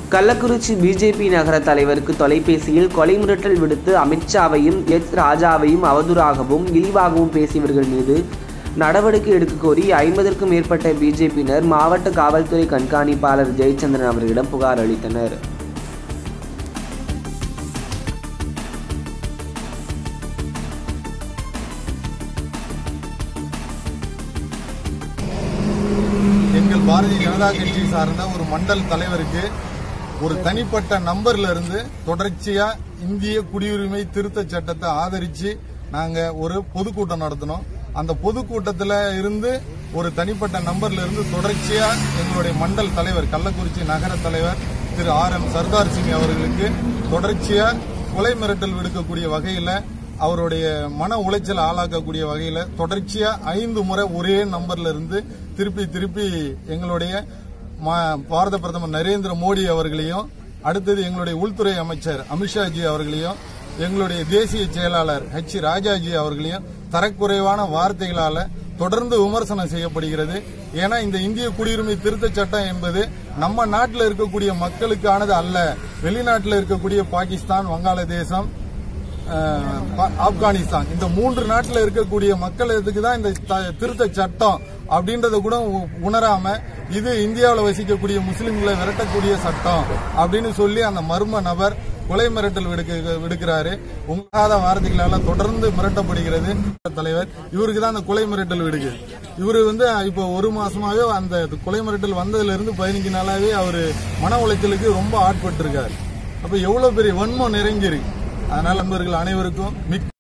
Kallakurichi BJP நகர தலைவருக்கு தொலைபேசியில் கொலை மிரட்டல் விடுத்து அமித்ஷாவையும் எச் ராஜாவையும் அவதூறாகவும் இழிவாகவும் பேசியவர்கள் மீது நடவடிக்கை எடுக்க கோரி ஐம்பதற்கும் மேற்பட்ட பிஜேபியினர் மாவட்ட காவல்துறை கண்காணிப்பாளர் ஜெயச்சந்திரன் அவர்களிடம் புகார் அளித்தனர் எங்கள் பாரதிய ஜனதா கட்சி சார்ந்த ஒரு மண்டல் தலைவருக்கு ஒரு தனிப்பட்ட நம்பர்ல இருந்து தொடர்ச்சியா இந்திய குடியுரிமை திருத்த சட்டத்தை ஆதரிச்சு நாங்க ஒரு பொதுக்கூட்டம் நடத்தினோம் அந்த பொதுக்கூட்டத்துல இருந்து ஒரு தனிப்பட்ட நம்பர்ல இருந்து தொடர்ச்சியா எங்களுடைய மண்டல் தலைவர் கள்ளக்குறிச்சி நகர தலைவர் திரு ஆர் எம் சர்தார் சிங் அவர்களுக்கு தொடர்ச்சியா கொலை மிரட்டல் விடுக்கக்கூடிய வகையில அவருடைய மன உளைச்சல் ஆளாக்கக்கூடிய வகையில தொடர்ச்சியா ஐந்து முறை ஒரே நம்பர்ல இருந்து திருப்பி திருப்பி எங்களுடைய ம- பாரத பிரதமர் நரேந்திர மோடி அவர்களையும் அடுத்தது எங்களுடைய உள்துறை அமைச்சர் அமித்ஷாஜி அவர்களையும் எங்களுடைய தேசிய செயலாளர் ஹெச் ராஜாஜி அவர்களையும் தரக்குறைவான வார்த்தைகளால தொடர்ந்து விமர்சனம் செய்யப்படுகிறது ஏன்னா இந்த இந்திய குடியுரிமை திருத்த சட்டம் என்பது நம்ம நாட்டில் இருக்கக்கூடிய மக்களுக்கானது அல்ல வெளிநாட்டில் இருக்கக்கூடிய பாகிஸ்தான் வங்காளதேசம் அஹ், பா- ஆப்கானிஸ்தான் இந்த மூன்று நாட்டில் இருக்கக்கூடிய மக்களுக்கு தான் இந்த த- திருத்த சட்டம் அப்படின்றத கூட உ- உணராம இது இந்தியாவில் வசிக்கக்கூடிய முஸ்லிம்களை விரட்டக்கூடிய சட்டம் அப்படின்னு சொல்லி அந்த மர்ம நபர் கொலை மிரட்டல் விடுக்க விடுக்கிறாரு உங்களாத வார்த்தைகளால தொடர்ந்து மிரட்டப்படுகிறது தலைவர் இவருக்கு தான் அந்த கொலை மிரட்டல் விடுக்கு இவரு வந்து இப்போ ஒரு மாசமாவே அந்த கொலை மிரட்டல் வந்ததுல இருந்து பதினஞ்சு நாளாவே அவரு மன உளைச்சலுக்கு ரொம்ப ஆட்பட்டிருக்காரு அப்ப எவ்வளவு பெரிய வன்மம் நிறைஞ்சிருக்கு அதனால நண்பர்கள் அனைவருக்கும் மிக்க